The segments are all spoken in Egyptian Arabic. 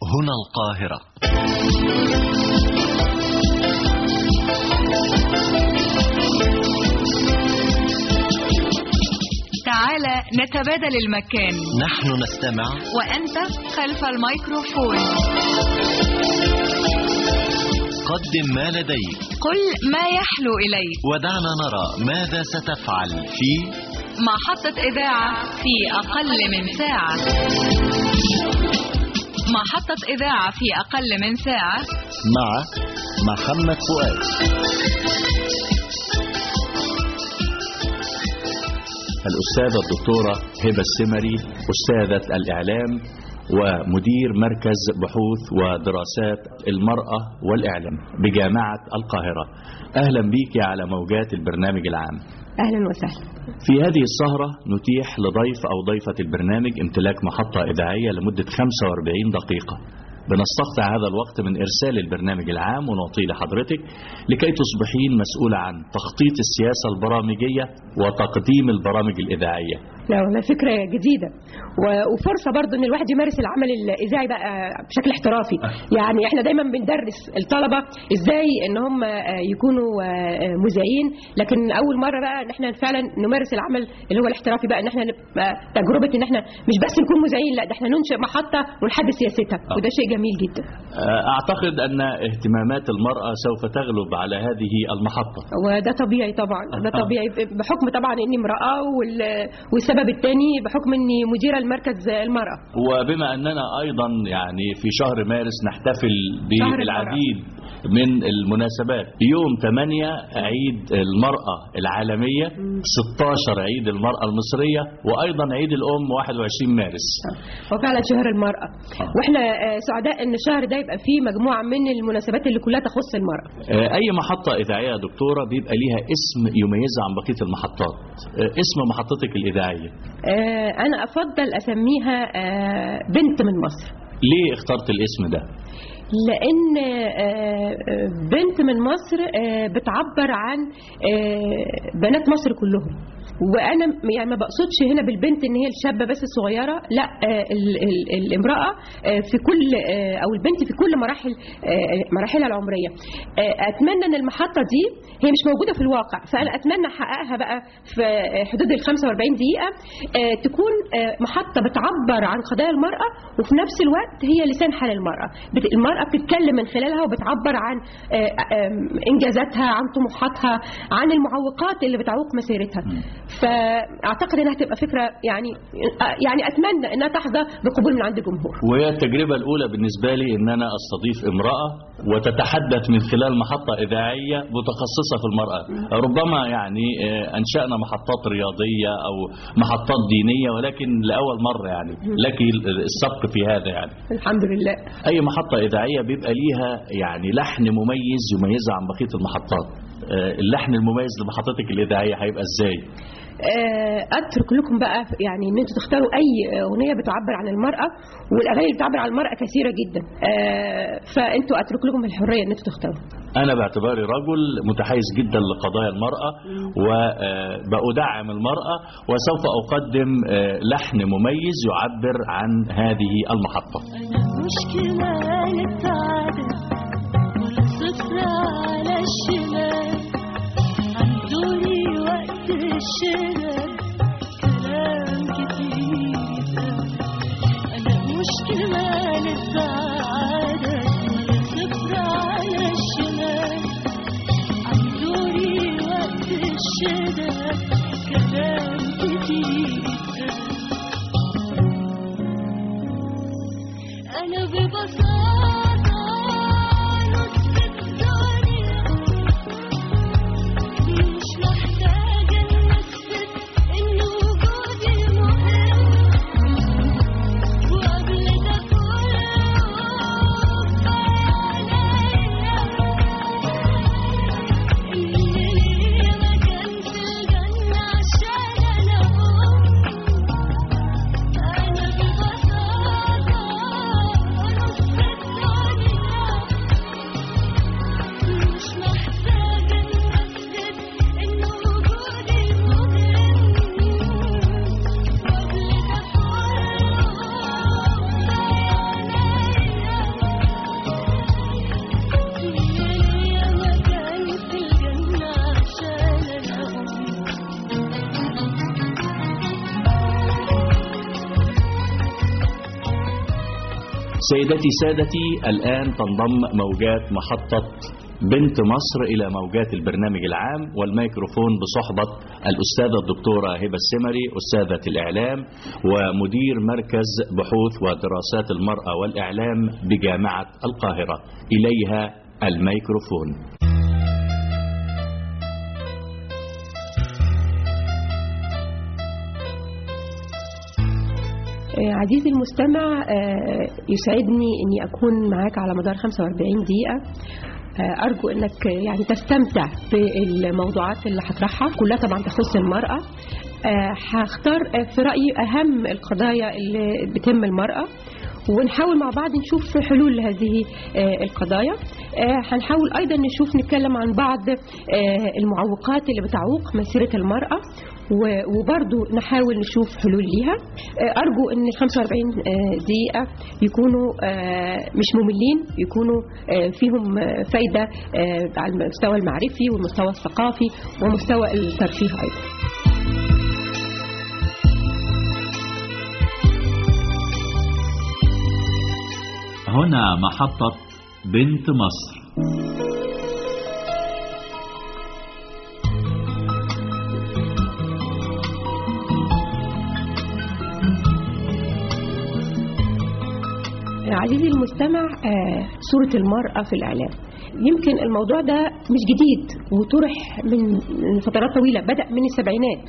هنا القاهرة تعال نتبادل المكان نحن نستمع وأنت خلف الميكروفون قدم ما لديك قل ما يحلو إليك ودعنا نرى ماذا ستفعل في محطة إذاعة في أقل من ساعة محطة إذاعة في أقل من ساعة مع محمد فؤاد الأستاذة الدكتورة هبة السمري أستاذة الإعلام ومدير مركز بحوث ودراسات المرأة والإعلام بجامعة القاهرة أهلا بيك على موجات البرنامج العام اهلا وسهلا في هذه السهرة نتيح لضيف أو ضيفة البرنامج امتلاك محطة إذاعية لمدة 45 دقيقة بنستقطع هذا الوقت من إرسال البرنامج العام ونعطيه لحضرتك لكي تصبحين مسؤولة عن تخطيط السياسة البرامجية وتقديم البرامج الإذاعية لا والله فكرة جديدة و- وفرصة برضو ان الواحد يمارس العمل الإذاعي بقى بشكل احترافي يعني احنا دايما بندرس الطلبة ازاي ان هم يكونوا مذيعين لكن اول مرة بقى ان احنا فعلا نمارس العمل اللي هو الاحترافي بقى ان احنا نبقى تجربة ان احنا مش بس نكون مذيعين لا ده احنا ننشئ محطة ونحدد سياستها وده شيء جميل جدا أعتقد أن اهتمامات المرأة سوف تغلب على هذه المحطة وده طبيعي طبعا ده طبيعي بحكم طبعا اني امرأة وال- والسبب الثاني بحكم اني مديرة المركز المرأة وبما أننا أيضا يعني في شهر مارس نحتفل شهر بالعديد من المناسبات يوم 8 عيد المرأة العالمية 16 عيد المرأة المصرية وأيضا عيد الأم 21 مارس هو فعلا شهر المرأة واحنا آه، سعداء ان الشهر ده يبقى فيه مجموعة من المناسبات اللي كلها تخص المرأة آه، أي محطة إذاعية يا دكتورة بيبقى ليها اسم يميزها عن بقية المحطات آه، اسم محطتك الإذاعية آه، انا افضل اسميها آه، بنت من مصر ليه اخترت الاسم ده؟ لان آه، آه، بنت من مصر آه، بتعبر عن آه، بنات مصر كلهم وانا م- يعني ما بقصدش هنا بالبنت ان هي الشابه بس الصغيره لا آه، ال- ال- الامراه آه، في كل آه، او البنت في كل مراحل آه، مراحلها العمريه آه، اتمنى ان المحطه دي هي مش موجوده في الواقع فانا اتمنى احققها بقى في حدود ال 45 دقيقه آه، تكون آه، محطه بتعبر عن قضايا المراه وفي نفس الوقت هي لسان حال المراه بت- المراه بتتكلم من خلالها وبتعبر عن آه، آم، انجازاتها عن طموحاتها عن المعوقات اللي بتعوق مسيرتها فاعتقد انها هتبقى فكره يعني آه، يعني اتمنى انها تحظى بقبول من عند الجمهور وهي التجربة الأولى بالنسبة لي إن أنا أستضيف امرأة وتتحدث من خلال محطة إذاعية متخصصة في المرأة ربما يعني آه، أنشأنا محطات رياضية أو محطات دينية ولكن لأول مرة يعني لك السبق في هذا يعني الحمد لله أي محطة إذاعية بيبقى ليها يعني لحن مميز يميزها عن بقية المحطات آه، اللحن المميز لمحطتك الإذاعية هيبقى إزاي؟ آه، اترك لكم بقى يعني ان انتوا تختاروا اي اغنيه بتعبر عن المراه والاغاني اللي بتعبر عن المراه كثيره جدا آه، فانتوا اترك لكم الحريه ان انتوا تختاروا أنا باعتباري رجل متحيز جدا لقضايا المرأة وبأدعم المرأة وسوف أقدم آه، لحن مميز يعبر عن هذه المحطة مشكلة نتعادل ولا صفر على الشمال عندوني وقت الشغل كلام كتير أنا مشكلة نتعادل ولا صفر على الشمال عندوني وقت الشغل كلام كتير أنا ببساطة نص الدنيا مش محتاجة نثبت إن وجودي مهم وقبل ده كله كفاية عليا إن ليا مكان في الجنة عشان أنا أم أنا ببساطة نص سيدتي سادتي الآن تنضم موجات محطة بنت مصر إلى موجات البرنامج العام والميكروفون بصحبة الأستاذة الدكتورة هبة السمري أستاذة الإعلام ومدير مركز بحوث ودراسات المرأة والإعلام بجامعة القاهرة إليها الميكروفون آه، عزيزي المستمع آه، يسعدني اني اكون معاك على مدار 45 دقيقه آه، ارجو انك يعني تستمتع بالموضوعات اللي هطرحها كلها طبعا تخص المراه آه، هختار آه، في رايي اهم القضايا اللي بتهم المراه ونحاول مع بعض نشوف حلول لهذه آه، القضايا آه، هنحاول ايضا نشوف نتكلم عن بعض آه، المعوقات اللي بتعوق مسيره المراه و- وبرضو نحاول نشوف حلول ليها آه، أرجو أن ال 45 آه، دقيقة يكونوا آه، مش مملين يكونوا آه، فيهم آه، فايدة آه، على المستوى المعرفي والمستوى الثقافي ومستوى الترفيه أيضا هنا محطة بنت مصر عزيزي المستمع آه، صورة المرأة في الإعلام يمكن الموضوع ده مش جديد وطرح من من فترات طويلة بدأ من السبعينات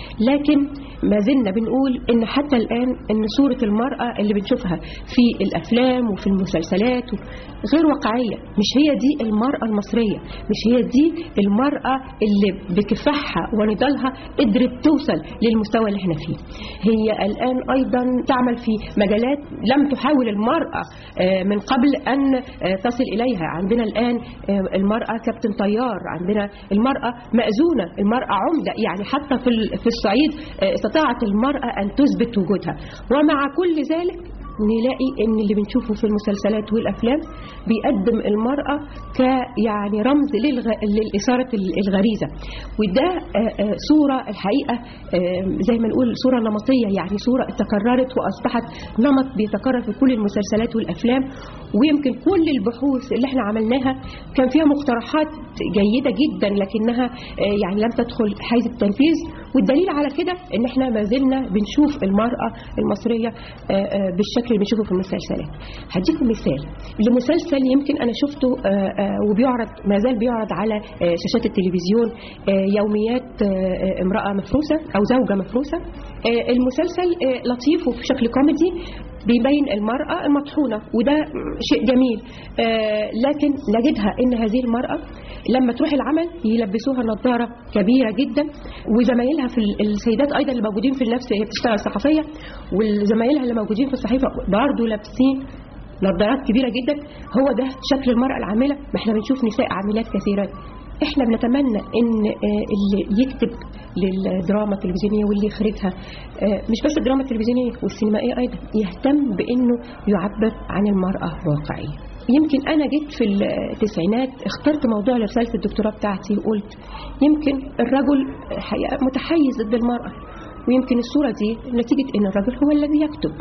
لكن ما زلنا بنقول ان حتى الآن ان صورة المرأة اللي بنشوفها في الأفلام وفي المسلسلات غير واقعية مش هي دي المرأة المصرية مش هي دي المرأة اللي بكفاحها ونضالها قدرت توصل للمستوى اللي احنا فيه هي الآن أيضا تعمل في مجالات لم تحاول المرأة آه، من قبل أن آه، تصل إليها عندنا الآن آه، المرأة كابتن طيار عندنا المرأة مأذونة المرأة عمدة يعني حتى في ال- في الصعيد آه، استطاعت المرأة أن تثبت وجودها ومع كل ذلك نلاقي ان اللي بنشوفه في المسلسلات والافلام بيقدم المراه ك يعني رمز للغ... للاثاره ال- الغريزه وده آه، آه، صوره الحقيقه آه، زي ما نقول صوره نمطيه يعني صوره تكررت واصبحت نمط بيتكرر في كل المسلسلات والافلام ويمكن كل البحوث اللي احنا عملناها كان فيها مقترحات جيده جدا لكنها آه، يعني لم تدخل حيز التنفيذ والدليل على كده ان احنا ما زلنا بنشوف المراه المصريه آه، آه، بالشكل اللي بنشوفه في المسلسلات هديكم مثال لمسلسل يمكن انا شفته آه، آه، وبيعرض ما زال بيعرض على آه، شاشات التلفزيون آه، يوميات آه، آه، امراه مفروسه او زوجه مفروسه آه، المسلسل آه، لطيف وفي شكل كوميدي بيبين المرأة المطحونة وده شيء جميل آه، لكن نجدها ان هذه المرأة لما تروح العمل يلبسوها نظارة كبيرة جدا وزمايلها في ال- السيدات ايضا اللي موجودين في النفس هي بتشتغل صحفية وزمايلها اللي موجودين في الصحيفة برضه لابسين نظارات كبيرة جدا هو ده شكل المرأة العاملة ما احنا بنشوف نساء عاملات كثيرات احنا بنتمنى ان آه، اللي يكتب للدراما التلفزيونيه واللي يخرجها آه، مش بس الدراما التلفزيونيه والسينمائيه ايضا يهتم بانه يعبر عن المراه واقعيه يمكن انا جيت في التسعينات اخترت موضوع لرساله الدكتوراه بتاعتي وقلت يمكن الرجل حقيقة متحيز ضد المراه ويمكن الصوره دي نتيجه ان الرجل هو الذي يكتب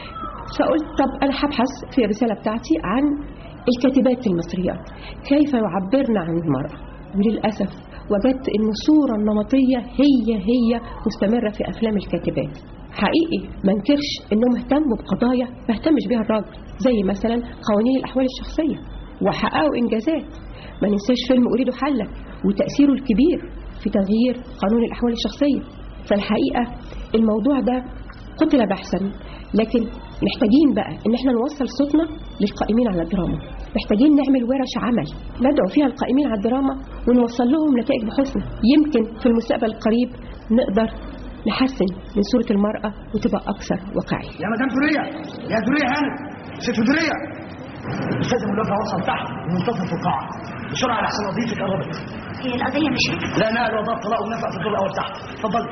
فقلت طب انا هبحث في الرساله بتاعتي عن الكاتبات المصريات كيف يعبرن عن المراه وللاسف وجدت ان الصوره النمطيه هي هي مستمره في افلام الكاتبات حقيقي ما انكرش انهم اهتموا بقضايا ما اهتمش بيها الراجل زي مثلا قوانين الاحوال الشخصيه وحققوا انجازات ما ننساش فيلم اريد حلا وتاثيره الكبير في تغيير قانون الاحوال الشخصيه فالحقيقه الموضوع ده قتل بحثا لكن محتاجين بقى ان احنا نوصل صوتنا للقائمين على الدراما محتاجين نعمل ورش عمل ندعو فيها القائمين على الدراما ونوصل لهم نتائج بحوثنا يمكن في المستقبل القريب نقدر نحسن من صورة المرأة وتبقى أكثر واقعية يا مدام دورية يا دورية هانم ست دورية استاذ المدافع وصل تحت ومنتصف القاعة بسرعة لحسن وظيفة قربت هي القضية مش هيك لا نقل وضع طلاق ونفع في الدور الأول تحت اتفضل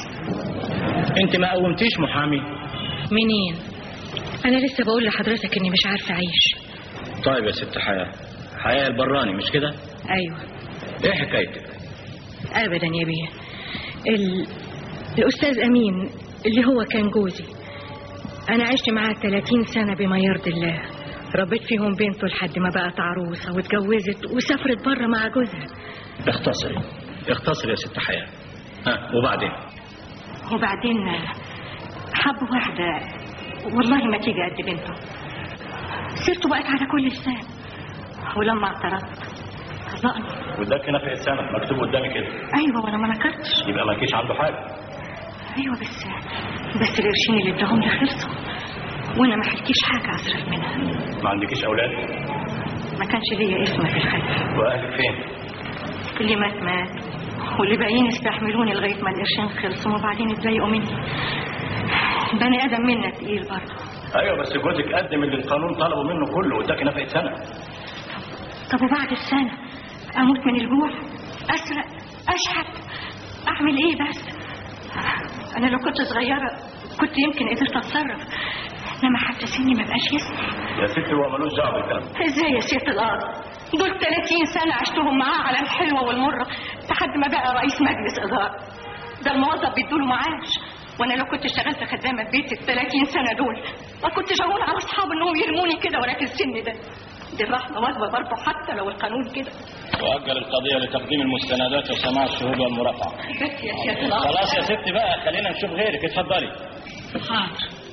انت ما قومتيش محامي منين انا لسه بقول لحضرتك اني مش عارفه اعيش طيب يا ست حياة حياة البراني مش كده ايوه ايه حكايتك ابدا يا بيه ال... الاستاذ امين اللي هو كان جوزي انا عشت معاه 30 سنه بما يرضي الله ربيت فيهم بنته لحد ما بقت عروسة واتجوزت وسافرت بره مع جوزها اختصري اختصري يا ست حياة ها وبعدين وبعدين حب واحدة والله ما تيجي قد بنته سيرته بقت على كل لسان ولما اعترضت طلقني واداك نفقة سنة مكتوب قدامي كده ايوه وانا ما نكرتش يبقى ما كيش عنده حاجة ايوه بس بس القرشين اللي اداهم لي خلصوا وانا ما حلتيش حاجه اصرف منها ما عندكيش أولاد ما كانش ليا اسم في الخلف وأهلك فين اللي مات مات واللي باقيين يستحملوني لغايه ما القرشين خلصوا وبعدين اتضايقوا مني بني ادم منا تقيل برضه أيوة بس جوزك قدم اللي القانون طلبه منه كله واداك نفقة سنة طب وبعد السنه اموت من الجوع اسرق اشحت اعمل ايه بس انا لو كنت صغيره كنت يمكن قدرت اتصرف انما حتى سني ما بقاش يسمح يا ستي هو ملوش دعوة بالكلام ازاي يا سيادة الارض دول 30 سنة عشتهم معاه على الحلوة والمرة لحد ما بقى رئيس مجلس إدارة ده الموظف بيدوله معاش وانا لو كنت اشتغلت خدامة في بيتي ال 30 سنة دول ما كنتش اقول على اصحابي انهم يرموني كده ولا في السن ده دي الرحمة واجبة برضه حتى لو القانون كده وأجل القضية لتقديم المستندات وسماع الشهود والمرافعة بس يا سيادة الارض خلاص يا ستي بقى خلينا نشوف غيرك اتفضلي حاضر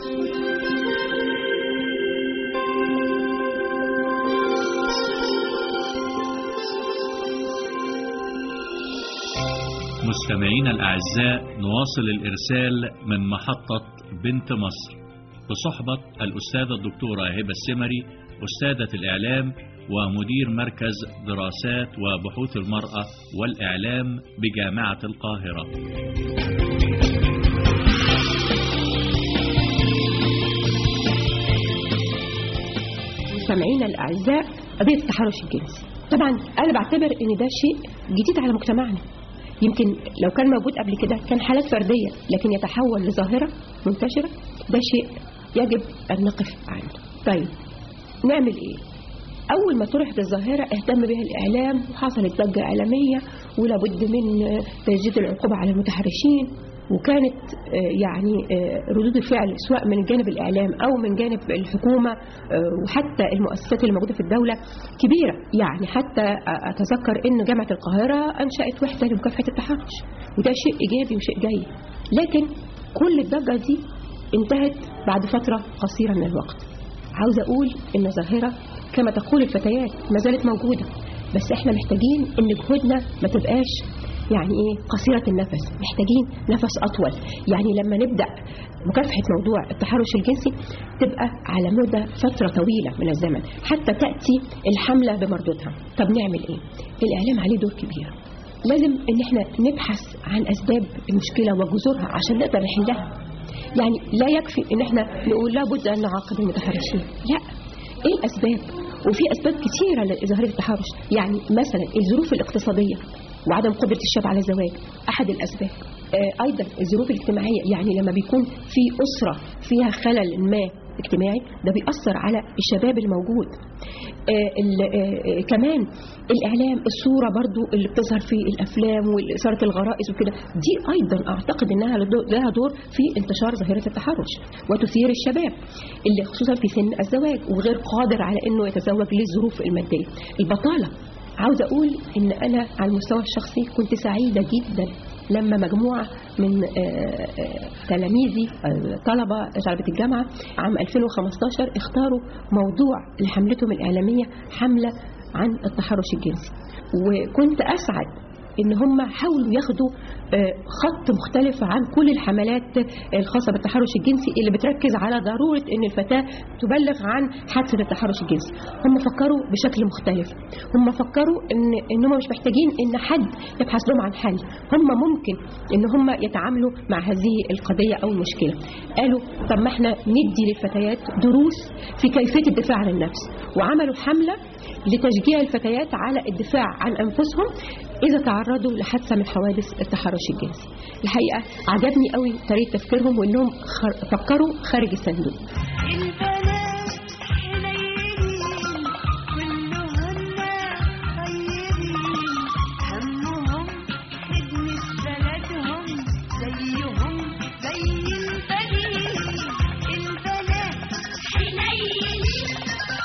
مستمعينا الأعزاء نواصل الإرسال من محطة بنت مصر بصحبة الأستاذة الدكتورة هبة السمري أستاذة الإعلام ومدير مركز دراسات وبحوث المرأة والإعلام بجامعة القاهرة مستمعينا الاعزاء قضيه التحرش الجنسي طبعا انا بعتبر ان ده شيء جديد على مجتمعنا يمكن لو كان موجود قبل كده كان حالات فرديه لكن يتحول لظاهره منتشره ده شيء يجب ان نقف عنه طيب نعمل ايه اول ما طرحت الظاهره اهتم بها الاعلام وحصلت ضجه اعلاميه ولابد من تجديد العقوبه على المتحرشين وكانت آه، يعني آه، ردود الفعل سواء من جانب الإعلام أو من جانب الحكومة آه، وحتى المؤسسات اللي موجودة في الدولة كبيرة يعني حتى آه، أتذكر أن جامعة القاهرة أنشأت وحدة لمكافحة التحرش وده شيء إيجابي وشيء جيد لكن كل الضجة دي انتهت بعد فترة قصيرة من الوقت عاوزة أقول إن ظاهرة كما تقول الفتيات ما زالت موجودة بس احنا محتاجين ان جهودنا ما تبقاش يعني ايه قصيرة النفس محتاجين نفس اطول يعني لما نبدأ مكافحة موضوع التحرش الجنسي تبقى على مدى فترة طويلة من الزمن حتى تأتي الحملة بمردودها طب نعمل ايه الاعلام عليه دور كبير لازم ان احنا نبحث عن اسباب المشكلة وجذورها عشان نقدر نحلها يعني لا يكفي ان احنا نقول لابد ان نعاقب المتحرشين لا ايه الاسباب وفي اسباب كثيره لظاهره التحرش يعني مثلا الظروف الاقتصاديه وعدم قدره الشاب على الزواج احد الاسباب آه، ايضا الظروف الاجتماعيه يعني لما بيكون في اسره فيها خلل ما اجتماعي ده بيأثر على الشباب الموجود آه، ال- آه، آه، كمان الإعلام الصورة برضو اللي بتظهر في الأفلام وإثارة الغرائز وكده دي أيضا أعتقد أنها لدو- لها دور في انتشار ظاهرة التحرش وتثير الشباب اللي خصوصا في سن الزواج وغير قادر على أنه يتزوج للظروف المادية البطالة عاوز أقول أن أنا على المستوى الشخصي كنت سعيدة جدا لما مجموعة من آه، آه، تلاميذي آه، طلبة طلبة الجامعة عام 2015 اختاروا موضوع لحملتهم الإعلامية حملة عن التحرش الجنسي وكنت أسعد ان هم حاولوا ياخدوا آه، خط مختلف عن كل الحملات الخاصه بالتحرش الجنسي اللي بتركز على ضروره ان الفتاه تبلغ عن حادثه التحرش الجنسي هم فكروا بشكل مختلف هم فكروا ان ان هم مش محتاجين ان حد يبحث لهم عن حل هم ممكن ان هم يتعاملوا مع هذه القضيه او المشكله قالوا طب ما احنا ندي للفتيات دروس في كيفيه الدفاع عن النفس وعملوا حمله لتشجيع الفتيات على الدفاع عن انفسهم اذا تعرضوا لحادثه من حوادث التحرش الجنسي الحقيقه عجبني قوي طريقه تفكيرهم وانهم خر... فكروا خارج الصندوق البنات حنينين كلهن طيبين همهم خدمة بلدهم زيهم زي البنين البنات حنينين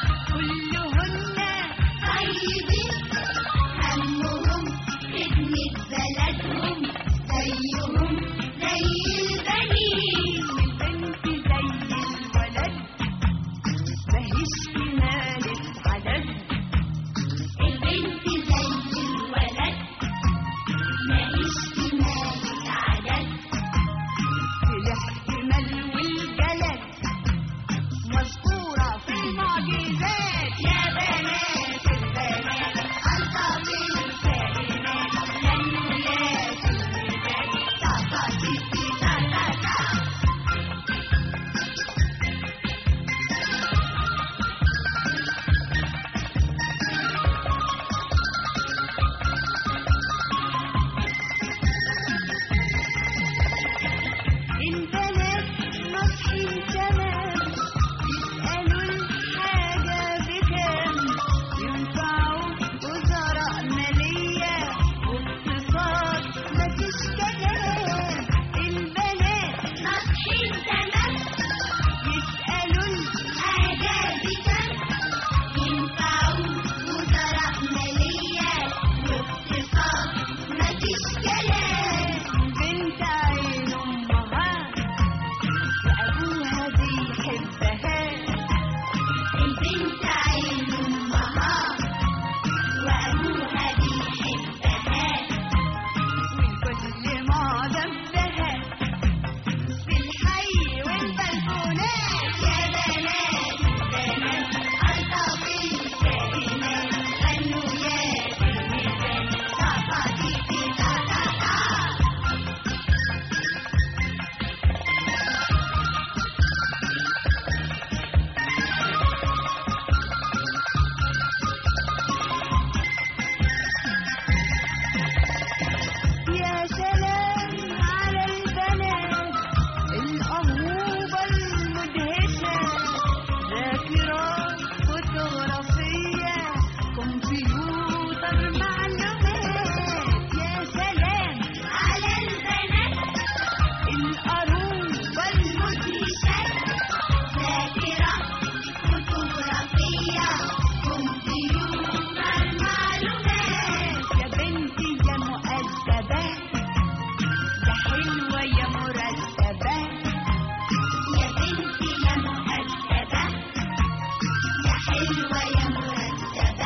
هوايا مرتبة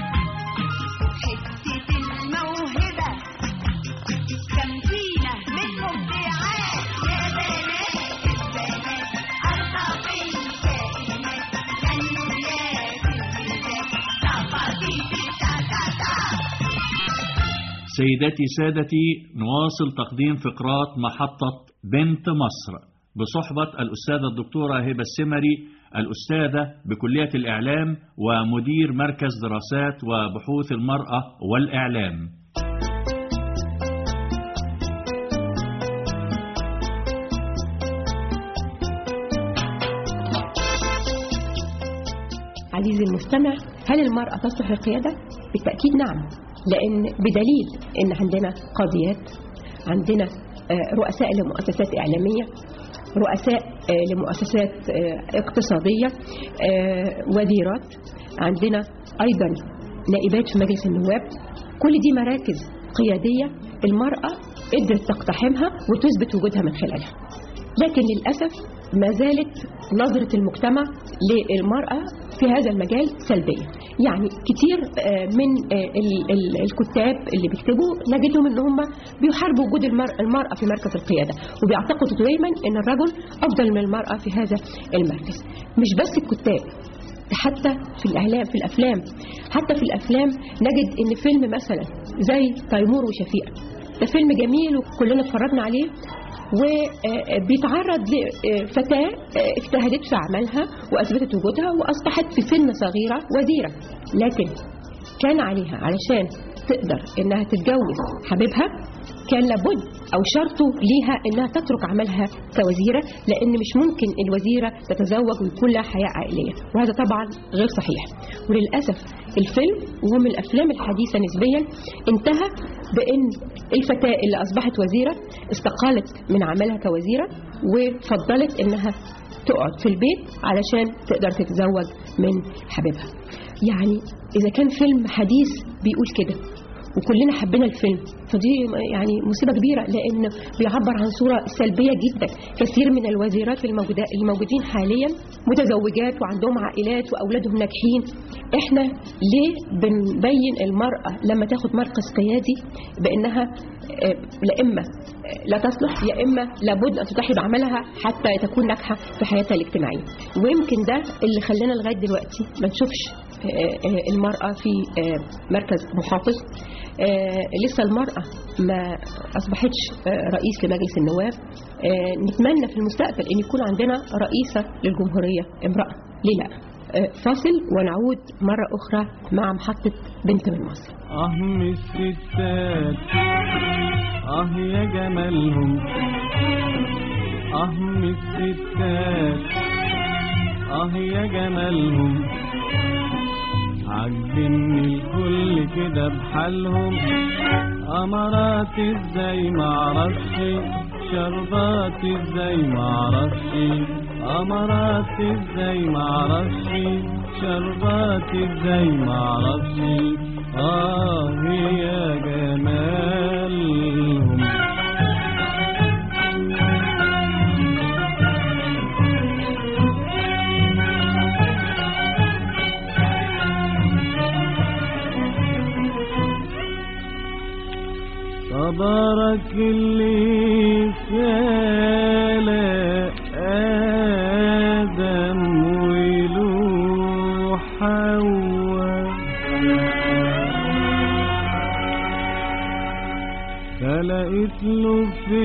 حتة الموهبة كم فينا من مبدعات يا بنات البنات أرقى في الكائنات غنوا يا سيدات طبطيبي تا تا تا سيداتي سادتي نواصل تقديم فقرات محطة بنت مصر بصحبة الأستاذة الدكتورة هبة السمري الأستاذة بكلية الإعلام ومدير مركز دراسات وبحوث المرأة والإعلام عزيزي المستمع هل المرأة تصلح للقيادة؟ بالتأكيد نعم لأن بدليل أن عندنا قاضيات عندنا آه، رؤساء لمؤسسات إعلامية رؤساء آه، لمؤسسات آه، اقتصادية آه، وزيرات عندنا أيضا نائبات في مجلس النواب كل دي مراكز قيادية المرأة قدرت تقتحمها وتثبت وجودها من خلالها لكن للأسف ما زالت نظرة المجتمع للمرأة في هذا المجال سلبية يعني كتير آه، من آه، ال- ال- الكتاب اللي بيكتبوا نجدهم ان هم بيحاربوا وجود المر- المرأة في مركز القيادة وبيعتقدوا دايما ان الرجل افضل من المرأة في هذا المركز مش بس الكتاب حتى في الاعلام في الافلام حتى في الافلام نجد ان فيلم مثلا زي تيمور وشفيقة ده فيلم جميل وكلنا اتفرجنا عليه وبيتعرض لفتاة اجتهدت في عملها وأثبتت وجودها وأصبحت في سن صغيرة وزيرة لكن كان عليها علشان تقدر إنها تتجوز حبيبها كان لابد أو شرطه ليها إنها تترك عملها كوزيرة لأن مش ممكن الوزيرة تتزوج ويكون لها حياة عائلية وهذا طبعا غير صحيح وللأسف الفيلم وهو من الأفلام الحديثة نسبيا انتهى بأن الفتاة اللي أصبحت وزيرة استقالت من عملها كوزيرة وفضلت إنها تقعد في البيت علشان تقدر تتزوج من حبيبها يعني إذا كان فيلم حديث بيقول كده وكلنا حبينا الفيلم فدي يعني مصيبة كبيرة لأن بيعبر عن صورة سلبية جدا كثير من الوزيرات الموجودة الموجودين حاليا متزوجات وعندهم عائلات وأولادهم ناجحين احنا ليه بنبين المرأة لما تاخد مركز قيادي بأنها آه، لا إما آه، لا تصلح يا إما لابد أن تضحي بعملها حتى تكون ناجحة في حياتها الاجتماعية ويمكن ده اللي خلانا لغاية دلوقتي ما نشوفش آه، آه، المرأة في آه، مركز محافظ آه، لسه المرأة ما أصبحتش آه، رئيس لمجلس النواب آه، نتمنى في المستقبل أن يكون عندنا رئيسة للجمهورية امرأة ليه لا آه، فاصل ونعود مرة أخرى مع محطة بنت من مصر أهم الستات آه يا جمالهم أهم الستات آه يا جمالهم عاجبني الكل كده بحالهم أمارات ازاي معرفش شربات ازاي معرفش أمارات ازاي معرفش شربات ازاي معرفش آه يا جمالهم تبارك اللي خلق آدم وله حواء خلقت له في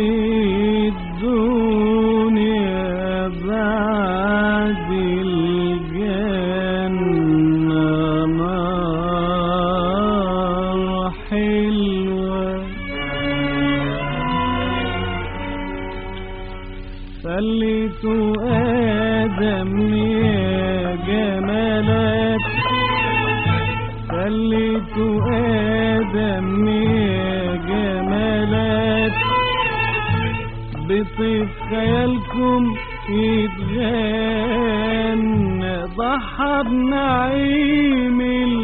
الدنيا بعد الجنة نار حلوة خليته آدم يا جمالات خليته آدم يا جمالات بطيف خيالكم يتغنى ضحى بنعيم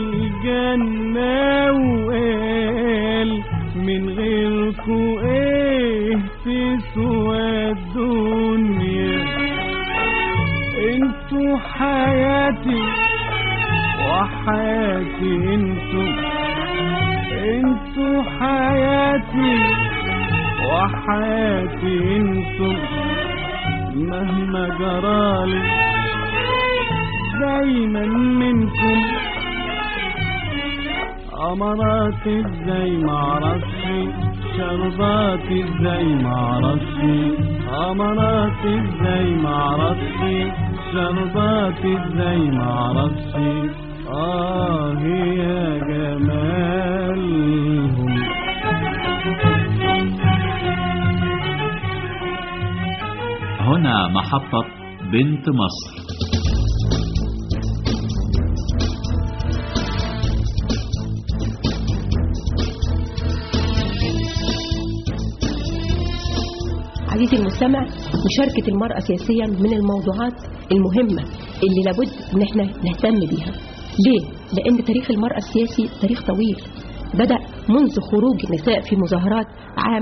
الجنة وقال من غيركو ايه تسوى الدنيا انتوا حياتي وحياتي انتوا انتوا حياتي وحياتي انتوا مهما جرالي دايما منكم امرات ازاي معرفش شربات ازاي معرفش امرات ازاي معرفش شربات ازاي معرفش اه يا جمالهم هنا محطة بنت مصر عزيزي المستمع مشاركة المرأة سياسيا من الموضوعات المهمة اللي لابد ان احنا نهتم بيها ليه؟ لأن تاريخ المرأة السياسي تاريخ طويل بدأ منذ خروج النساء في مظاهرات عام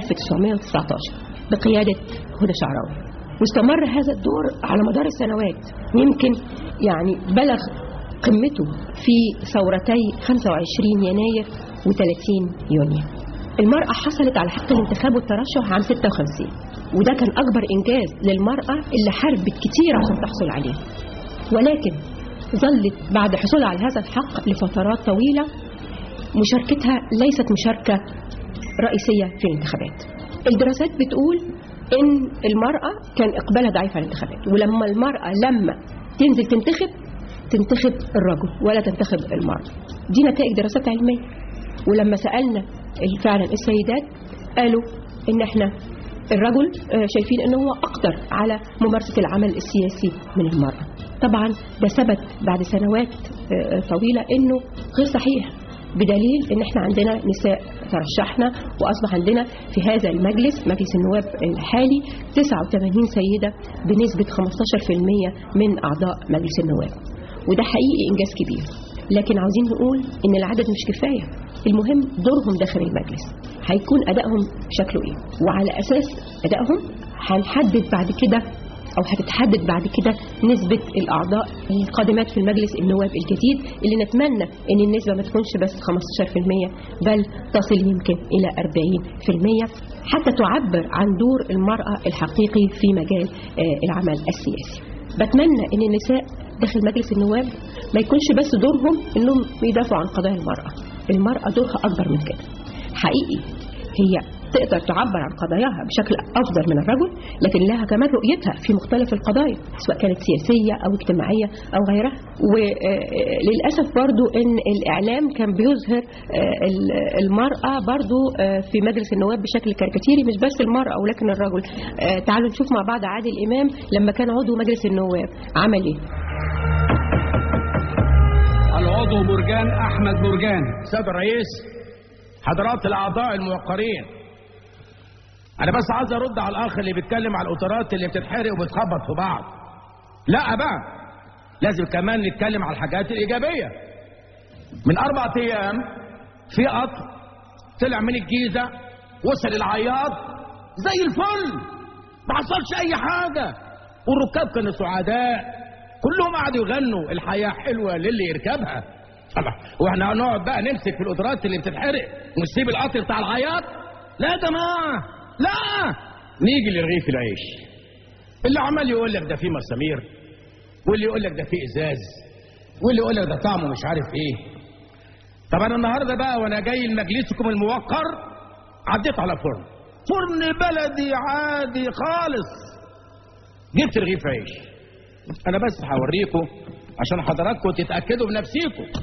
1919 بقيادة هدى شعراوي واستمر هذا الدور على مدار السنوات ويمكن يعني بلغ قمته في ثورتي 25 يناير و30 يونيو المرأة حصلت على حق الانتخاب والترشح عام 56 وده كان أكبر إنجاز للمرأة اللي حاربت كتير عشان تحصل عليه ولكن ظلت بعد حصولها على هذا الحق لفترات طويلة مشاركتها ليست مشاركة رئيسية في الانتخابات الدراسات بتقول إن المرأة كان إقبالها ضعيف على الانتخابات ولما المرأة لما تنزل تنتخب تنتخب الرجل ولا تنتخب المرأة دي نتائج دراسات علمية ولما سألنا فعلا السيدات قالوا ان احنا الرجل آه، شايفين ان هو اقدر على ممارسة العمل السياسي من المرأة طبعا ده ثبت بعد سنوات آه، طويلة انه غير صحيح بدليل ان احنا عندنا نساء ترشحنا واصبح عندنا في هذا المجلس مجلس النواب الحالي 89 سيدة بنسبة 15% من اعضاء مجلس النواب وده حقيقي انجاز كبير لكن عاوزين نقول ان العدد مش كفايه المهم دورهم داخل المجلس هيكون ادائهم شكله ايه وعلى اساس ادائهم هنحدد بعد كده او هتتحدد بعد كده نسبة الاعضاء القادمات في المجلس النواب الجديد اللي نتمنى ان النسبة ما تكونش بس 15% بل تصل يمكن الى 40% حتى تعبر عن دور المرأة الحقيقي في مجال آه، العمل السياسي بتمنى ان النساء داخل مجلس النواب ما يكونش بس دورهم انهم يدافعوا عن قضايا المرأة المرأة دورها اكبر من كده حقيقي هي تقدر تعبر عن قضاياها بشكل افضل من الرجل لكن لها كمان رؤيتها في مختلف القضايا سواء كانت سياسيه او اجتماعيه او غيرها وللاسف برضو ان الاعلام كان بيظهر آه، ال- المراه برضو آه، في مجلس النواب بشكل كاريكاتيري مش بس المراه ولكن الرجل آه، تعالوا نشوف مع بعض عادل امام لما كان عضو مجلس النواب عمل ايه العضو مرجان احمد مرجان سيد الرئيس حضرات الاعضاء الموقرين انا بس عايز ارد على الاخ اللي بيتكلم على القطارات اللي بتتحرق وبتخبط في بعض لا بقى لازم كمان نتكلم على الحاجات الايجابيه من اربع ايام في قطر طلع من الجيزه وصل العياط زي الفل ما حصلش اي حاجه والركاب كانوا سعداء كلهم قعدوا يغنوا الحياه حلوه للي يركبها طبعا واحنا هنقعد بقى نمسك في القطارات اللي بتتحرق ونسيب القطر بتاع العياط لا يا جماعه لا نيجي لرغيف العيش اللي عمال يقول لك ده فيه مسامير واللي يقول لك ده فيه ازاز واللي يقول لك ده طعمه مش عارف ايه طب انا النهارده بقى وانا جاي لمجلسكم الموقر عديت على فرن فرن بلدي عادي خالص جبت رغيف عيش انا بس هوريكم عشان حضراتكم تتاكدوا بنفسيكم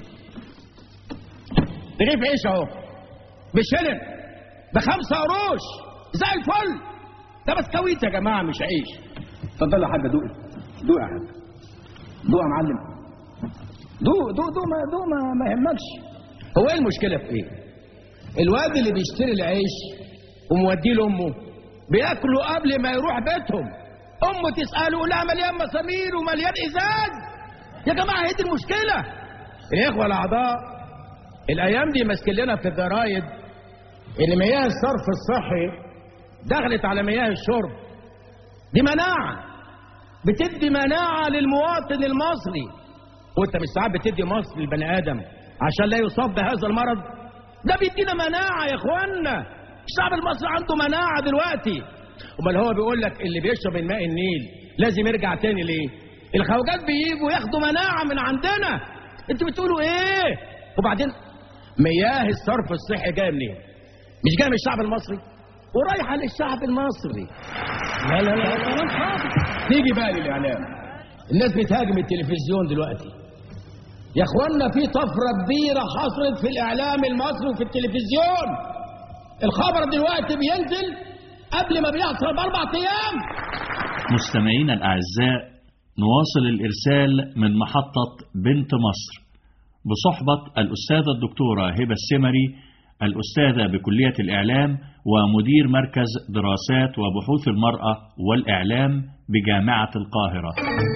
رغيف عيش اهو بشلن بخمسة قروش زي الفل ده بسكويت يا جماعه مش عيش اتفضل يا حاجه دوقي دوق يا حاجه دوق يا معلم دوق دوق دوق ما دوق ما, ما يهمكش هو ايه المشكله في ايه الواد اللي بيشتري العيش وموديه لامه بياكلوا قبل ما يروح بيتهم امه تساله لا مليان مسامير ومليان ازاز يا جماعه هي دي المشكله الاخوه الاعضاء الايام دي ماسكين لنا في الجرايد ان مياه الصرف الصحي دخلت على مياه الشرب دي مناعه بتدي مناعه للمواطن المصري وانت مش ساعات بتدي مصر للبني ادم عشان لا يصاب بهذا المرض ده بيدينا مناعه يا اخوانا الشعب المصري عنده مناعه دلوقتي امال هو بيقول لك اللي بيشرب من ماء النيل لازم يرجع تاني ليه الخواجات بييجوا ياخدوا مناعه من عندنا انتوا بتقولوا ايه وبعدين مياه الصرف الصحي جايه منين مش جايه من الشعب المصري ورايحه للشعب المصري لا لا لا كلام فاضي نيجي بقى للاعلام الناس بتهاجم التلفزيون دلوقتي يا اخوانا في طفره كبيره حصلت في الاعلام المصري وفي التلفزيون الخبر دلوقتي بينزل قبل ما بيحصل باربع ايام مستمعينا الأعزاء نواصل الإرسال من محطة بنت مصر بصحبة الأستاذة الدكتورة هبة السمري الأستاذة بكلية الإعلام ومدير مركز دراسات وبحوث المرأة والإعلام بجامعة القاهرة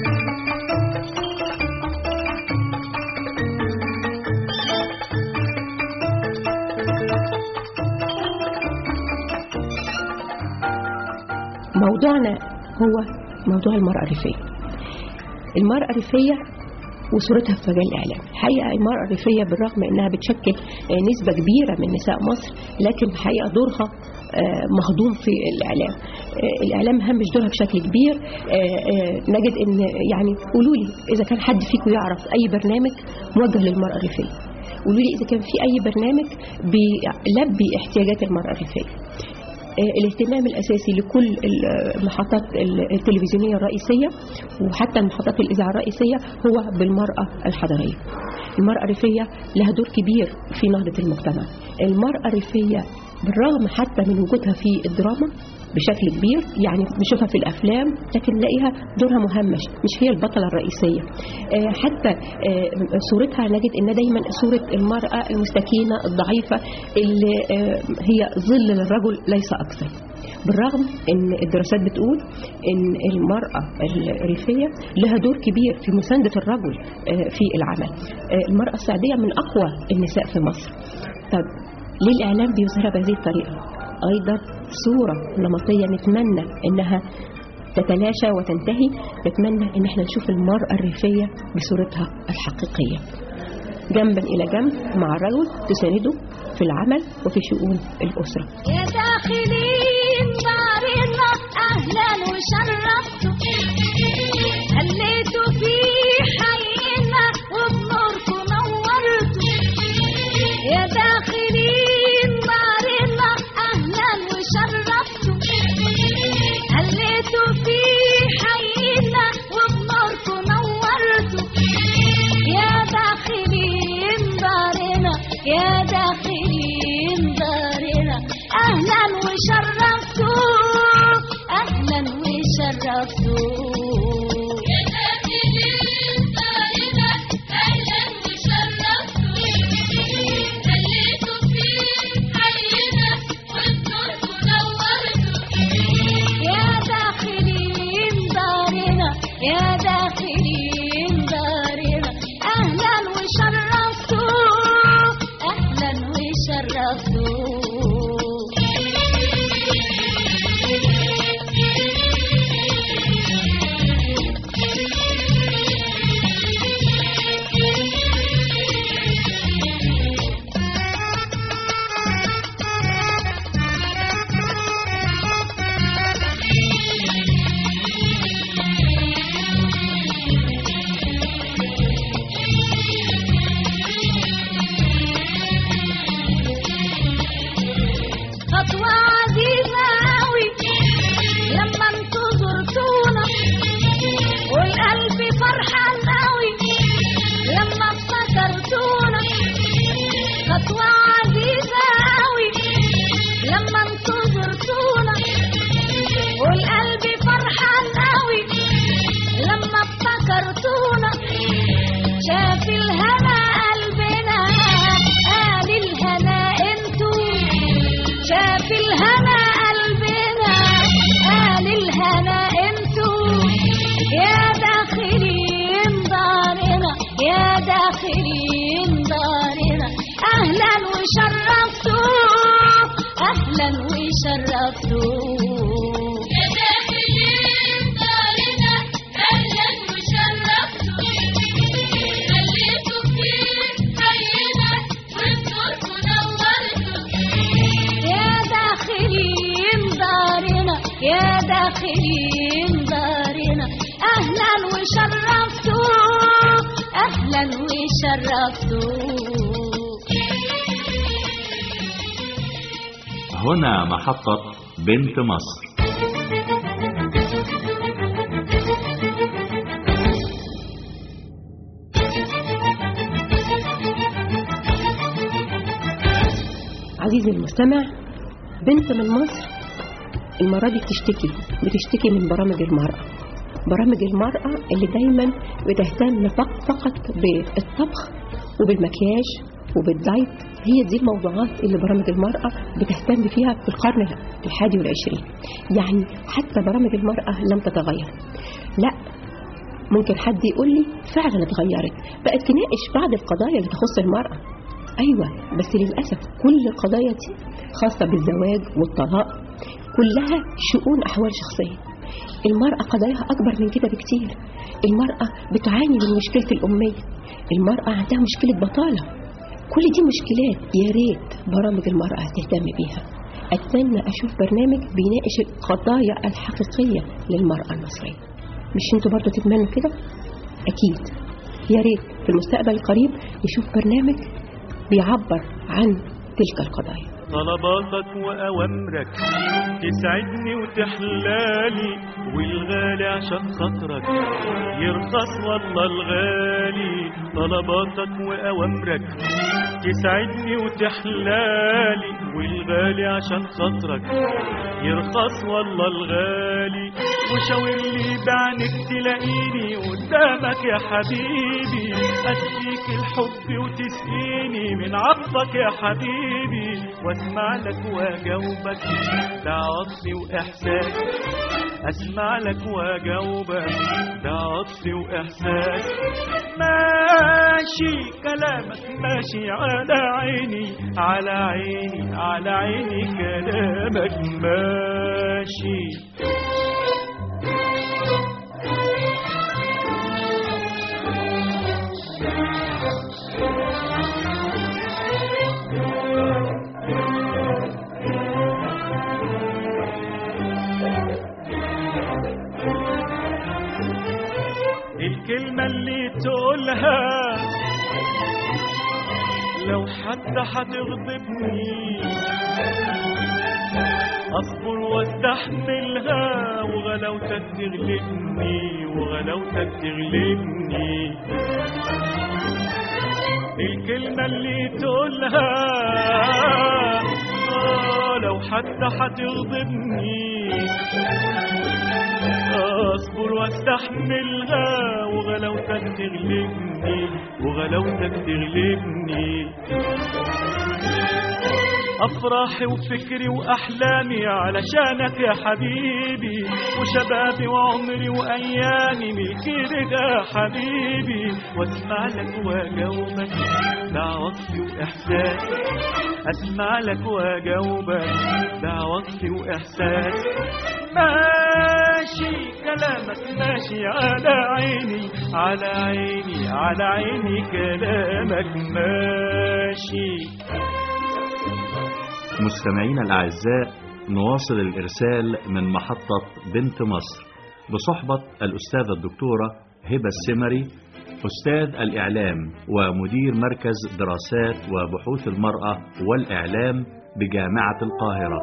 موضوعنا هو موضوع المرأة الريفية المرأة الريفية وصورتها في مجال الإعلام الحقيقة المرأة الريفية بالرغم أنها بتشكل آه، نسبة كبيرة من نساء مصر لكن الحقيقة دورها آه، مهضوم في الإعلام آه، الإعلام همش دورها بشكل كبير آه، آه، نجد أن يعني قولوا لي إذا كان حد فيكم يعرف أي برنامج موجه للمرأة الريفية قولوا لي إذا كان في أي برنامج بيلبي احتياجات المرأة الريفية آه، الاهتمام الأساسي لكل المحطات التلفزيونية الرئيسية وحتى المحطات الإذاعة الرئيسية هو بالمرأة الحضرية المرأة الريفية لها دور كبير في نهضة المجتمع المرأة الريفية بالرغم حتى من وجودها في الدراما بشكل كبير يعني بنشوفها في الافلام لكن نلاقيها دورها مهمش مش هي البطله الرئيسيه آه، حتى آه، صورتها نجد ان دايما صوره المراه المستكينه الضعيفه اللي آه، هي ظل للرجل ليس اكثر بالرغم ان الدراسات بتقول ان المراه الريفيه لها دور كبير في مسانده الرجل آه، في العمل آه، المراه السعوديه من اقوى النساء في مصر طب ليه الاعلام بيظهرها بهذه الطريقه ايضا صوره نمطيه نتمنى انها تتلاشى وتنتهي نتمنى ان احنا نشوف المراه الريفيه بصورتها الحقيقيه جنبا الى جنب مع الرجل تسانده في العمل وفي شؤون الاسره يا داخلين دارنا اهلا وشرفتوا هليتوا في حينا وبنوركم نورتوا يا داخلين دارنا اهلا وشرفتوا هليتوا في حينا وبنوركم نورتوا يا داخلين دارنا يا داخلين دارنا اهلا وشرفتوا اهلا وشرفتوا يا داخلين دارنا اهلا وشرفتوا خليتوا في حينا وبنوركم نورتوا يا داخلين دارنا يا داخلين دارنا اهلا وشرفتوا اهلا وشرفتوا خطوة عزيزة أوي لما انتوا زرتونا والقلب فرحان أوي لما افتكرتونا خطوة عزيزة أوي لما انتوا زرتونا والقلب فرحان أوي لما افتكرتونا شاف الهنا قلبنا قال الهنا انتوا شاف الهنا قلبنا قال الهنا انتوا يا داخلين دارنا يا داخلين دارنا اهلا شرفتوه هنا محطة بنت مصر عزيزي المستمع بنت من مصر المرة دي بتشتكي بتشتكي من برامج المرأة برامج المرأة اللي دايما بتهتم فق- فقط بالطبخ وبالمكياج وبالدايت هي دي الموضوعات اللي برامج المرأة بتهتم فيها في القرن الحادي والعشرين يعني حتى برامج المرأة لم تتغير لا ممكن حد يقول لي فعلا اتغيرت بقت تناقش بعض القضايا اللي تخص المرأة أيوة بس للأسف كل القضايا دي خاصة بالزواج والطلاق كلها شؤون أحوال شخصية المرأة قضاياها أكبر من كده بكتير المرأة بتعاني من مشكلة الأمية المرأة عندها مشكلة بطالة كل دي مشكلات يا ريت برامج المرأة تهتم بيها أتمنى أشوف برنامج بيناقش القضايا الحقيقية للمرأة المصرية مش انتوا برضو تتمنوا كده أكيد يا ريت في المستقبل القريب نشوف برنامج بيعبر عن تلك القضايا طلباتك وأوامرك تسعدني وتحلالي والغالي عشان خاطرك يرخص والله الغالي طلباتك وأوامرك تسعدني وتحلالي والغالي عشان خاطرك يرخص والله الغالي وشاور لي بعينك تلاقيني قدامك يا حبيبي أديك الحب وتسقيني من عطفك يا حبيبي واسمع لك واجاوبك ده عطفي واحساس اسمع لك واجاوبك ده عطفي واحساس ماشي كلامك ماشي على عيني على عيني على عيني كلامك ماشي الكلمة اللي تقولها لو حتى هتغضبني اصبر واستحملها وغلاوتك تغلبني وغلاوتك تغلبني الكلمة اللي تقولها آه لو حتى هتغضبني اصبر واستحملها وغلاوتك تغلبني وغلاوتك تغلبني افراحي وفكري واحلامي علشانك يا حبيبي وشبابي وعمري وايامي ملكي لك يا حبيبي واسمع لك واجاوبك ده عطفي واحساس اسمع لك واجاوبك ده عطفي واحساس ماشي كلامك ماشي على عيني على عيني على عيني كلامك ماشي مستمعينا الأعزاء نواصل الإرسال من محطة بنت مصر بصحبة الأستاذة الدكتورة هبة السمري أستاذ الإعلام ومدير مركز دراسات وبحوث المرأة والإعلام بجامعة القاهرة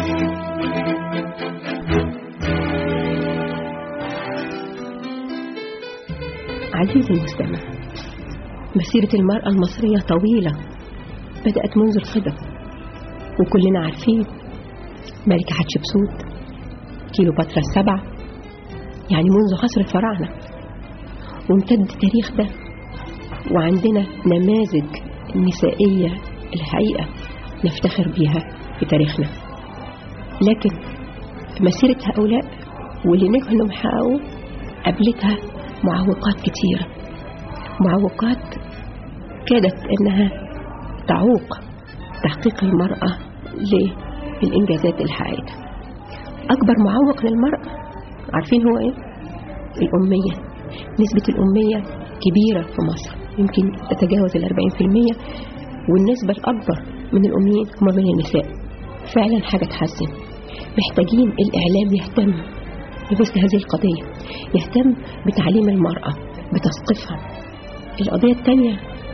عزيزي المستمع مسيرة المرأة المصرية طويلة بدأت منذ القدم وكلنا عارفين ملكة حتشبسوت كيلوباترا السبع يعني منذ عصر الفراعنة وامتد التاريخ ده وعندنا نماذج نسائية الحقيقة نفتخر بيها في تاريخنا لكن مسيرة هؤلاء واللي نجحوا انهم يحققوا قابلتها معوقات كتيرة معوقات كادت انها تعوق تحقيق المرأة للإنجازات اللي حققتها أكبر معوق للمرأة عارفين هو إيه؟ الأمية نسبة الأمية كبيرة في مصر يمكن تتجاوز الأربعين في المية والنسبة الأكبر من الأميين هم من النساء فعلا حاجة تحسن محتاجين الإعلام يهتم بمثل هذه القضية يهتم بتعليم المرأة بتثقيفها القضية الثانية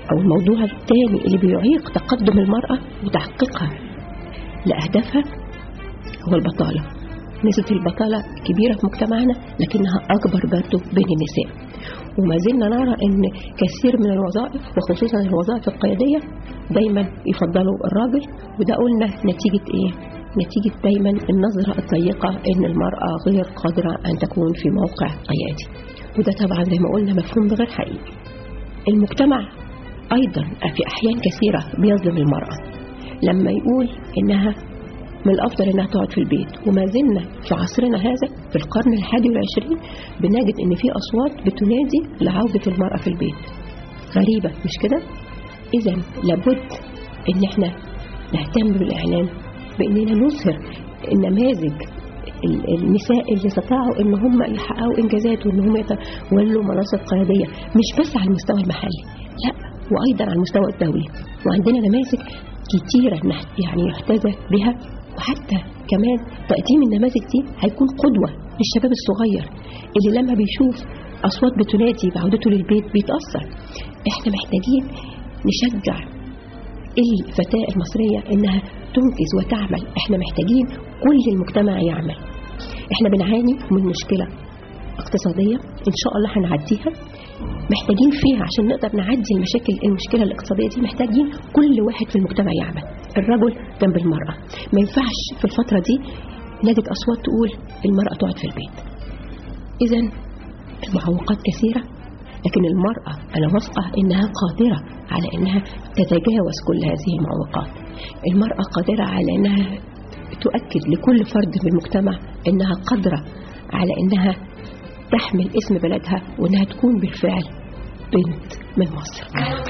أو الموضوع الثاني اللي بيعيق تقدم المرأة وتحقيقها لأهدافها هو البطالة نسبة البطالة كبيرة في مجتمعنا لكنها أكبر برضه بين النساء وما زلنا نرى أن كثير من الوظائف وخصوصا الوظائف القيادية دايما يفضلوا الراجل وده قلنا نتيجة إيه؟ نتيجة دايما النظرة الضيقة أن المرأة غير قادرة أن تكون في موقع قيادي وده طبعا زي ما قلنا مفهوم غير حقيقي المجتمع أيضا في أحيان كثيرة بيظلم المرأة لما يقول إنها من الأفضل إنها تقعد في البيت وما زلنا في عصرنا هذا في القرن الحادي والعشرين بنجد إن في أصوات بتنادي لعودة المرأة في البيت غريبة مش كده؟ إذا لابد إن إحنا نهتم بالإعلام بإننا نظهر النماذج ال- النساء اللي استطاعوا ان هم يحققوا انجازات وان هم يتولوا مناصب قياديه مش بس على المستوى المحلي لا وايضا على المستوى الدولي وعندنا نماذج كتيره نح- يعني يحتذى بها وحتى كمان تقديم النماذج دي هيكون قدوه للشباب الصغير اللي لما بيشوف اصوات بتنادي بعودته للبيت بيتاثر احنا محتاجين نشجع الفتاة المصرية إنها تنجز وتعمل إحنا محتاجين كل المجتمع يعمل إحنا بنعاني من مشكلة اقتصادية إن شاء الله هنعديها محتاجين فيها عشان نقدر نعدي المشاكل المشكلة الاقتصادية دي محتاجين كل واحد في المجتمع يعمل الرجل جنب المرأة ما ينفعش في الفترة دي نجد أصوات تقول المرأة تقعد في البيت إذا المعوقات كثيرة لكن المرأة أنا واثقة إنها قادرة على إنها تتجاوز كل هذه المعوقات المرأة قادرة على إنها تؤكد لكل فرد من المجتمع إنها قادرة على إنها تحمل اسم بلدها وإنها تكون بالفعل بنت من مصر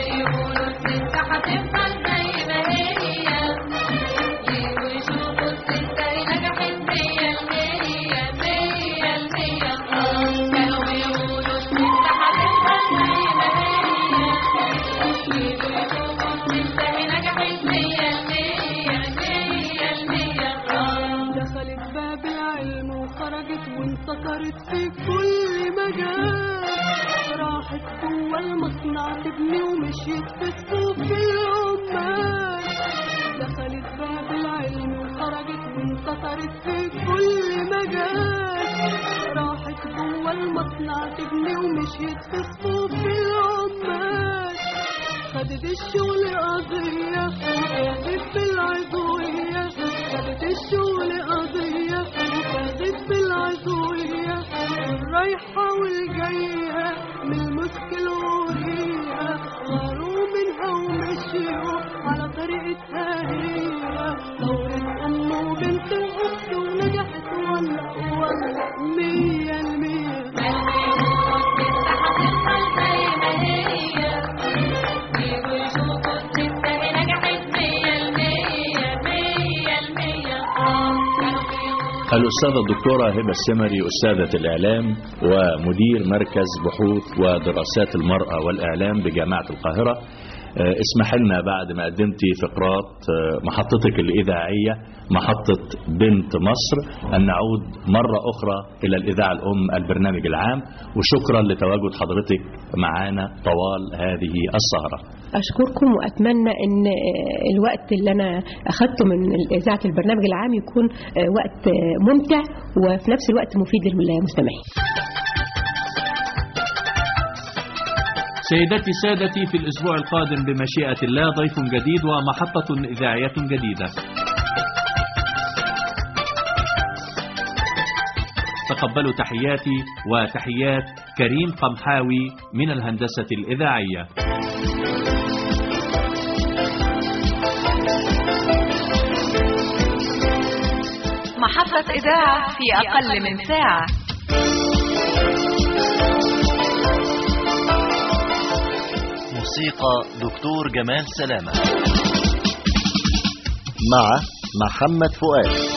دخلت باب العلم وخرجت وانتصرت في كل مجال راحت جوه المصنع تبني ومشيت في السوق العمال دخلت باب العلم وخرجت وانتصرت في كل مجال راحت جوه المصنع تبني ومشيت في السوق العمال خدت الشغل قضية وفازت بالعضوية خدت الشغل قضية وفازت بالعضوية الرايحة والجاية من المشكل وهي غاروا منها ومشيوا على طريقتها هي دورة أم وبنت وأخت ونجحت ولا ولا مية المية الأستاذة الدكتورة هبة السمري أستاذة الإعلام ومدير مركز بحوث ودراسات المرأة والإعلام بجامعة القاهرة آه، اسمح لنا بعد ما قدمتي فقرات آه، محطتك الإذاعية محطة بنت مصر أن نعود مرة أخرى إلى الإذاعة الأم البرنامج العام وشكرا لتواجد حضرتك معنا طوال هذه السهرة أشكركم وأتمنى أن الوقت اللي أنا أخذته من إذاعة البرنامج العام يكون وقت ممتع وفي نفس الوقت مفيد للمستمعين سيدتي سادتي في الأسبوع القادم بمشيئة الله ضيف جديد ومحطة إذاعية جديدة تقبلوا تحياتي وتحيات كريم قمحاوي من الهندسة الإذاعية محطة إذاعة في أقل من ساعة موسيقى دكتور جمال سلامة مع محمد فؤاد